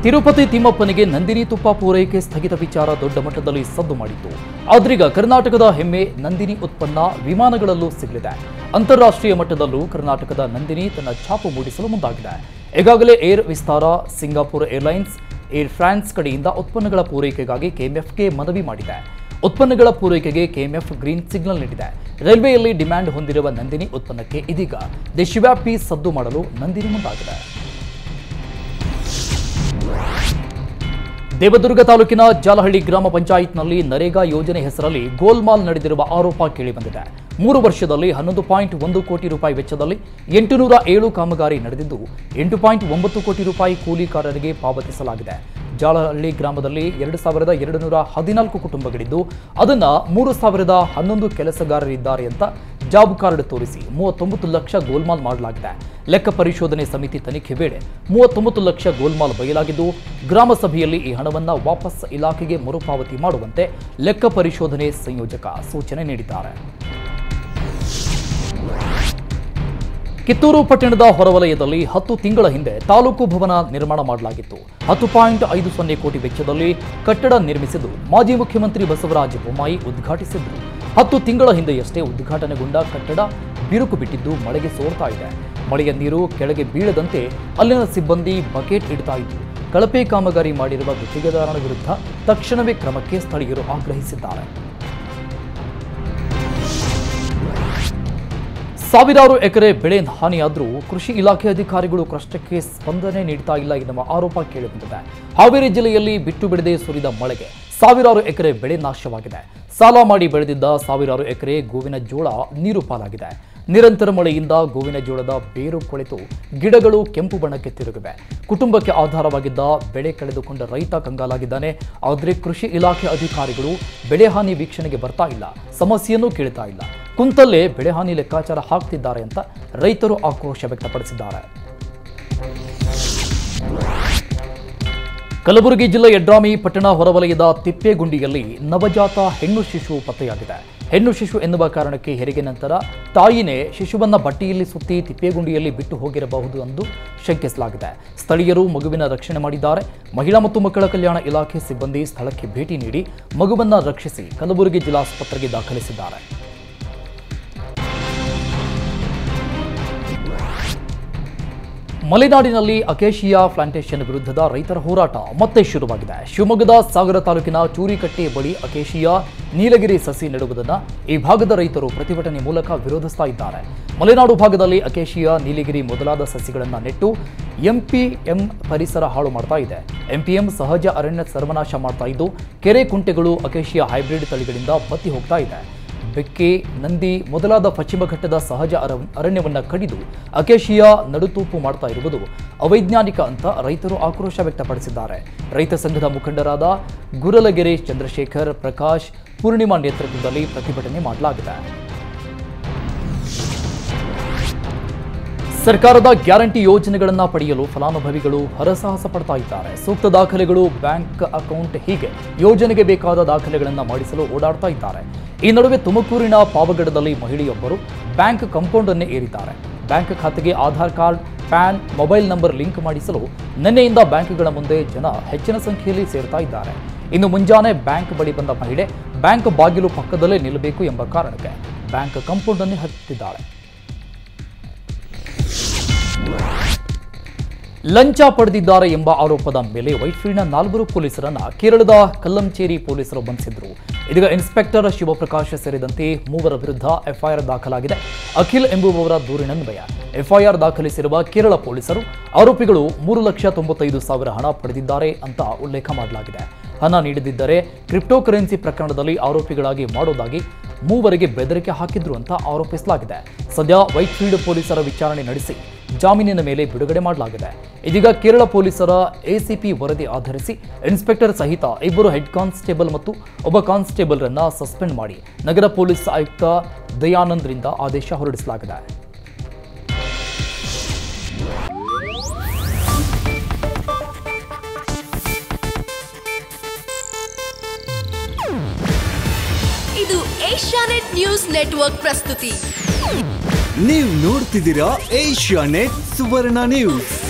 ತಿರುಪತಿ ತಿಮ್ಮಪ್ಪನಿಗೆ ನಂದಿನಿ ತುಪ್ಪ ಪೂರೈಕೆ ಸ್ಥಗಿತ ವಿಚಾರ ದೊಡ್ಡ ಮಟ್ಟದಲ್ಲಿ ಸದ್ದು ಮಾಡಿತ್ತು ಆದ್ರೀಗ ಕರ್ನಾಟಕದ ಹೆಮ್ಮೆ ನಂದಿನಿ ಉತ್ಪನ್ನ ವಿಮಾನಗಳಲ್ಲೂ ಸಿಗಲಿದೆ ಅಂತಾರಾಷ್ಟ್ರೀಯ ಮಟ್ಟದಲ್ಲೂ ಕರ್ನಾಟಕದ ನಂದಿನಿ ತನ್ನ ಛಾಪು ಮೂಡಿಸಲು ಮುಂದಾಗಿದೆ ಈಗಾಗಲೇ Air Vistara Singapore Airlines Air France ಕಡೆಯಿಂದ ಉತ್ಪನ್ನಗಳ ಪೂರೈಕೆಗಾಗಿ ಕೆಎಂಎಫ್ಗೆ ಮನವಿ ಮಾಡಿದೆ ಉತ್ಪನ್ನಗಳ ಪೂರೈಕೆಗೆ ಕೆಎಂಎಫ್ ಗ್ರೀನ್ ಸಿಗ್ನಲ್ ನೀಡಿದೆ ರೈಲ್ವೆಯಲ್ಲಿ ಡಿಮ್ಯಾಂಡ್ ಹೊಂದಿರುವ ನಂದಿನಿ ಉತ್ಪನ್ನಕ್ಕೆ ಇದೀಗ ದೇಶವ್ಯಾಪಿ ಸದ್ದು ಮಾಡಲು ನಂದಿನಿ ಮುಂದಾಗಿದೆ ದೇವದುರ್ಗ ತಾಲೂಕಿನ ಜಾಲಹಳ್ಳಿ ಗ್ರಾಮ ಪಂಚಾಯತ್ನಲ್ಲಿ ನರೇಗಾ ಯೋಜನೆ ಹೆಸರಲ್ಲಿ ಗೋಲ್ಮಾಲ್ ನಡೆದಿರುವ ಆರೋಪ ಕೇಳಿಬಂದಿದೆ ಮೂರು ವರ್ಷದಲ್ಲಿ ಹನ್ನೊಂದು ಪಾಯಿಂಟ್ ಒಂದು ಕೋಟಿ ರೂಪಾಯಿ ವೆಚ್ಚದಲ್ಲಿ ಎಂಟುನೂರ ಏಳು ಕಾಮಗಾರಿ ನಡೆದಿದ್ದು ಎಂಟು ಪಾಯಿಂಟ್ ಒಂಬತ್ತು ಕೋಟಿ ರೂಪಾಯಿ ಕೂಲಿಕಾರರಿಗೆ ಪಾವತಿಸಲಾಗಿದೆ ಜಾಲಹಳ್ಳಿ ಗ್ರಾಮದಲ್ಲಿ ಎರಡು ಸಾವಿರದ ಎರಡು ನೂರ ಹದಿನಾಲ್ಕು ಕುಟುಂಬಗಳಿದ್ದು ಅದನ್ನ ಮೂರು ಸಾವಿರದ ಹನ್ನೊಂದು ಕೆಲಸಗಾರರಿದ್ದಾರೆ ಅಂತ ಜಾಬ್ ಕಾರ್ಡ್ ತೋರಿಸಿ ಮೂವತ್ತೊಂಬತ್ತು ಲಕ್ಷ ಗೋಲ್ಮಾಲ್ ಮಾಡಲಾಗಿದೆ ಲೆಕ್ಕ ಪರಿಶೋಧನೆ ಸಮಿತಿ ತನಿಖೆ ವೇಳೆ ಮೂವತ್ತೊಂಬತ್ತು ಲಕ್ಷ ಗೋಲ್ಮಾಲ್ ಬಯಲಾಗಿದ್ದು ಗ್ರಾಮ ಸಭೆಯಲ್ಲಿ ಈ ಹಣವನ್ನ ವಾಪಸ್ ಇಲಾಖೆಗೆ ಮರುಪಾವತಿ ಮಾಡುವಂತೆ ಲೆಕ್ಕ ಪರಿಶೋಧನೆ ಸಂಯೋಜಕ ಸೂಚನೆ ನೀಡಿದ್ದಾರೆ ಕಿತ್ತೂರು ಪಟ್ಟಣದ ಹೊರವಲಯದಲ್ಲಿ ಹತ್ತು ತಿಂಗಳ ಹಿಂದೆ ತಾಲೂಕು ಭವನ ನಿರ್ಮಾಣ ಮಾಡಲಾಗಿತ್ತು ಹತ್ತು ಪಾಯಿಂಟ್ ಐದು ಸೊನ್ನೆ ಕೋಟಿ ವೆಚ್ಚದಲ್ಲಿ ಕಟ್ಟಡ ನಿರ್ಮಿಸಿದ್ದು ಮಾಜಿ ಮುಖ್ಯಮಂತ್ರಿ ಬಸವರಾಜ ಬೊಮ್ಮಾಯಿ ಉದ್ಘಾಟಿಸಿದ್ರು ಹತ್ತು ತಿಂಗಳ ಹಿಂದೆಯಷ್ಟೇ ಉದ್ಘಾಟನೆಗೊಂಡ ಕಟ್ಟಡ ಬಿರುಕು ಬಿಟ್ಟಿದ್ದು ಮಳೆಗೆ ಸೋರ್ತಾ ಇದೆ ಮಳೆಯ ನೀರು ಕೆಳಗೆ ಬೀಳದಂತೆ ಅಲ್ಲಿನ ಸಿಬ್ಬಂದಿ ಬಕೆಟ್ ಇಡ್ತಾ ಇದ್ರು ಕಳಪೆ ಕಾಮಗಾರಿ ಮಾಡಿರುವ ಗುತ್ತಿಗೆದಾರನ ವಿರುದ್ಧ ತಕ್ಷಣವೇ ಕ್ರಮಕ್ಕೆ ಸ್ಥಳೀಯರು ಆಗ್ರಹಿಸಿದ್ದಾರೆ ಸಾವಿರಾರು ಎಕರೆ ಬೆಳೆ ಹಾನಿಯಾದರೂ ಕೃಷಿ ಇಲಾಖೆ ಅಧಿಕಾರಿಗಳು ಕಷ್ಟಕ್ಕೆ ಸ್ಪಂದನೆ ನೀಡ್ತಾ ಇಲ್ಲ ಎನ್ನುವ ಆರೋಪ ಕೇಳಿಬಂದಿದೆ ಹಾವೇರಿ ಜಿಲ್ಲೆಯಲ್ಲಿ ಬಿಟ್ಟು ಬಿಡದೆ ಸುರಿದ ಮಳೆಗೆ ಸಾವಿರಾರು ಎಕರೆ ಬೆಳೆ ನಾಶವಾಗಿದೆ ಸಾಲ ಮಾಡಿ ಬೆಳೆದಿದ್ದ ಸಾವಿರಾರು ಎಕರೆ ಗೋವಿನ ಜೋಳ ನೀರು ಪಾಲಾಗಿದೆ ನಿರಂತರ ಮಳೆಯಿಂದ ಗೋವಿನ ಜೋಳದ ಬೇರು ಕೊಳೆತು ಗಿಡಗಳು ಕೆಂಪು ಬಣ್ಣಕ್ಕೆ ತಿರುಗಿವೆ ಕುಟುಂಬಕ್ಕೆ ಆಧಾರವಾಗಿದ್ದ ಬೆಳೆ ಕಳೆದುಕೊಂಡ ರೈತ ಕಂಗಾಲಾಗಿದ್ದಾನೆ ಆದರೆ ಕೃಷಿ ಇಲಾಖೆ ಅಧಿಕಾರಿಗಳು ಬೆಳೆ ಹಾನಿ ವೀಕ್ಷಣೆಗೆ ಬರ್ತಾ ಇಲ್ಲ ಸಮಸ್ಯೆಯನ್ನೂ ಕೇಳ್ತಾ ಇಲ್ಲ ಕುಂತಲ್ಲೇ ಬೆಳೆ ಹಾನಿ ಲೆಕ್ಕಾಚಾರ ಹಾಕ್ತಿದ್ದಾರೆ ಅಂತ ರೈತರು ಆಕ್ರೋಶ ವ್ಯಕ್ತಪಡಿಸಿದ್ದಾರೆ ಕಲಬುರಗಿ ಜಿಲ್ಲೆ ಯಡ್ರಾಮಿ ಪಟ್ಟಣ ಹೊರವಲಯದ ತಿಪ್ಪೇಗುಂಡಿಯಲ್ಲಿ ನವಜಾತ ಹೆಣ್ಣು ಶಿಶು ಪತ್ತೆಯಾಗಿದೆ ಹೆಣ್ಣು ಶಿಶು ಎನ್ನುವ ಕಾರಣಕ್ಕೆ ಹೆರಿಗೆ ನಂತರ ತಾಯಿನೇ ಶಿಶುವನ್ನ ಬಟ್ಟೆಯಲ್ಲಿ ಸುತ್ತಿ ತಿಪ್ಪೇಗುಂಡಿಯಲ್ಲಿ ಬಿಟ್ಟು ಹೋಗಿರಬಹುದು ಎಂದು ಶಂಕಿಸಲಾಗಿದೆ ಸ್ಥಳೀಯರು ಮಗುವಿನ ರಕ್ಷಣೆ ಮಾಡಿದ್ದಾರೆ ಮಹಿಳಾ ಮತ್ತು ಮಕ್ಕಳ ಕಲ್ಯಾಣ ಇಲಾಖೆ ಸಿಬ್ಬಂದಿ ಸ್ಥಳಕ್ಕೆ ಭೇಟಿ ನೀಡಿ ಮಗುವನ್ನ ರಕ್ಷಿಸಿ ಕಲಬುರಗಿ ಜಿಲ್ಲಾಸ್ಪತ್ರೆಗೆ ದಾಖಲಿಸಿದ್ದಾರೆ ಮಲೆನಾಡಿನಲ್ಲಿ ಅಕೇಶಿಯಾ ಪ್ಲಾಂಟೇಶನ್ ವಿರುದ್ಧದ ರೈತರ ಹೋರಾಟ ಮತ್ತೆ ಶುರುವಾಗಿದೆ ಶಿವಮೊಗ್ಗದ ಸಾಗರ ತಾಲೂಕಿನ ಚೂರಿಕಟ್ಟೆ ಬಳಿ ಅಕೇಶಿಯಾ ನೀಲಗಿರಿ ಸಸಿ ನೆಡುವುದನ್ನು ಈ ಭಾಗದ ರೈತರು ಪ್ರತಿಭಟನೆ ಮೂಲಕ ವಿರೋಧಿಸ್ತಾ ಇದ್ದಾರೆ ಮಲೆನಾಡು ಭಾಗದಲ್ಲಿ ಅಕೇಶಿಯಾ ನೀಲಗಿರಿ ಮೊದಲಾದ ಸಸಿಗಳನ್ನು ನೆಟ್ಟು ಎಂಪಿಎಂ ಪರಿಸರ ಹಾಳು ಮಾಡ್ತಾ ಇದೆ ಎಂಪಿಎಂ ಸಹಜ ಅರಣ್ಯ ಸರ್ವನಾಶ ಮಾಡ್ತಾ ಇದ್ದು ಕೆರೆ ಕುಂಟೆಗಳು ಅಕೇಶಿಯಾ ಹೈಬ್ರಿಡ್ ತಳಿಗಳಿಂದ ಬತ್ತಿ ಹೋಗ್ತಾ ಇದೆ ಬೆಕ್ಕೆ ನಂದಿ ಮೊದಲಾದ ಪಶ್ಚಿಮ ಘಟ್ಟದ ಸಹಜ ಅರ ಅರಣ್ಯವನ್ನು ಕಡಿದು ಅಕೇಶಿಯಾ ನಡುತೂಪು ಮಾಡ್ತಾ ಇರುವುದು ಅವೈಜ್ಞಾನಿಕ ಅಂತ ರೈತರು ಆಕ್ರೋಶ ವ್ಯಕ್ತಪಡಿಸಿದ್ದಾರೆ ರೈತ ಸಂಘದ ಮುಖಂಡರಾದ ಗುರಲಗೆರೆ ಚಂದ್ರಶೇಖರ್ ಪ್ರಕಾಶ್ ಪೂರ್ಣಿಮಾ ನೇತೃತ್ವದಲ್ಲಿ ಪ್ರತಿಭಟನೆ ಮಾಡಲಾಗಿದೆ ಸರ್ಕಾರದ ಗ್ಯಾರಂಟಿ ಯೋಜನೆಗಳನ್ನ ಪಡೆಯಲು ಫಲಾನುಭವಿಗಳು ಹರಸಾಹಸ ಪಡ್ತಾ ಇದ್ದಾರೆ ಸೂಕ್ತ ದಾಖಲೆಗಳು ಬ್ಯಾಂಕ್ ಅಕೌಂಟ್ ಹೀಗೆ ಯೋಜನೆಗೆ ಬೇಕಾದ ದಾಖಲೆಗಳನ್ನ ಮಾಡಿಸಲು ಓಡಾಡ್ತಾ ಇದ್ದಾರೆ ಈ ನಡುವೆ ತುಮಕೂರಿನ ಪಾವಗಡದಲ್ಲಿ ಮಹಿಳೆಯೊಬ್ಬರು ಬ್ಯಾಂಕ್ ಕಾಂಪೌಂಡ್ ಅನ್ನೇ ಏರಿದ್ದಾರೆ ಬ್ಯಾಂಕ್ ಖಾತೆಗೆ Aadhaar card PAN mobile number link ಮಾಡಿಸಲು ನಿನ್ನೆಯಿಂದ ಬ್ಯಾಂಕ್ಗಳ ಮುಂದೆ ಜನ ಹೆಚ್ಚಿನ ಸಂಖ್ಯೆಯಲ್ಲಿ ಸೇರ್ತಾ ಇದ್ದಾರೆ ಇನ್ನು ಮುಂಜಾನೆ ಬ್ಯಾಂಕ್ ಬಳಿ ಬಂದ ಮಹಿಳೆ ಬ್ಯಾಂಕ್ ಬಾಗಿಲು ಪಕ್ಕದಲ್ಲೇ ನಿಲ್ಲಬೇಕು ಎಂಬ ಕಾರಣಕ್ಕೆ ಬ್ಯಾಂಕ್ ಕಾಂಪೌಂಡ್ ಅನ್ನೇ ಹತ್ತಿದ್ದಾಳೆ ಲಂಚ ಪಡೆದಿದ್ದಾರೆ ಎಂಬ ಆರೋಪದ ಮೇಲೆ ವೈಟ್ಫೀಲ್ಡ್ನ ನಾಲ್ವರು ಪೊಲೀಸರನ್ನ ಕೇರಳದ ಕಲ್ಲಂಚೇರಿ ಪೊಲೀಸರು ಬಂಧಿಸಿದ್ರು ಇದೀಗ ಇನ್ಸ್ಪೆಕ್ಟರ್ ಶಿವಪ್ರಕಾಶ್ ಸೇರಿದಂತೆ ಮೂವರ ವಿರುದ್ಧ ಎಫ್ಐಆರ್ ದಾಖಲಾಗಿದೆ ಅಖಿಲ್ ಎಂಬುವವರ ದೂರಿನನ್ವಯ ಎಫ್ಐಆರ್ ದಾಖಲಿಸಿರುವ ಕೇರಳ ಪೊಲೀಸರು ಆರೋಪಿಗಳು ಮೂರು ಲಕ್ಷ ತೊಂಬತ್ತೈದು ಸಾವಿರ ಹಣ ಪಡೆದಿದ್ದಾರೆ ಅಂತ ಉಲ್ಲೇಖ ಮಾಡಲಾಗಿದೆ ಹಣ ನೀಡದಿದ್ದರೆ ಕ್ರಿಪ್ಟೋ ಕರೆನ್ಸಿ ಪ್ರಕರಣದಲ್ಲಿ ಆರೋಪಿಗಳಾಗಿ ಮಾಡೋದಾಗಿ ಮೂವರಿಗೆ ಬೆದರಿಕೆ ಹಾಕಿದ್ರು ಅಂತ ಆರೋಪಿಸಲಾಗಿದೆ ಸದ್ಯ ವೈಟ್ಫೀಲ್ಡ್ ಪೊಲೀಸರ ವಿಚಾರಣೆ ನಡೆಸಿ ಜಾಮೀನಿನ ಮೇಲೆ ಬಿಡುಗಡೆ ಮಾಡಲಾಗಿದೆ ಇದೀಗ ಕೇರಳ ಪೊಲೀಸರ ಎಸಿಪಿ ವರದಿ ಆಧರಿಸಿ ಇನ್ಸ್ಪೆಕ್ಟರ್ ಸಹಿತ ಇಬ್ಬರು ಹೆಡ್ ಕಾನ್ಸ್ಟೇಬಲ್ ಮತ್ತು ಒಬ್ಬ ಕಾನ್ಸ್ಟೇಬಲ್ರನ್ನ ಸಸ್ಪೆಂಡ್ ಮಾಡಿ ನಗರ ಪೊಲೀಸ್ ಆಯುಕ್ತ ದಯಾನಂದ್ರಿಂದ ಆದೇಶ ಹೊರಡಿಸಲಾಗಿದೆ ಇದು ಏಷ್ಯಾನೆಟ್ ನ್ಯೂಸ್ ನೆಟ್ವರ್ಕ್ ಪ್ರಸ್ತುತಿ ನೀವು ನೋಡ್ತಿದ್ದೀರಾ ಏಷ್ಯಾ ನೆಟ್ ಸುವರ್ಣ ನ್ಯೂಸ್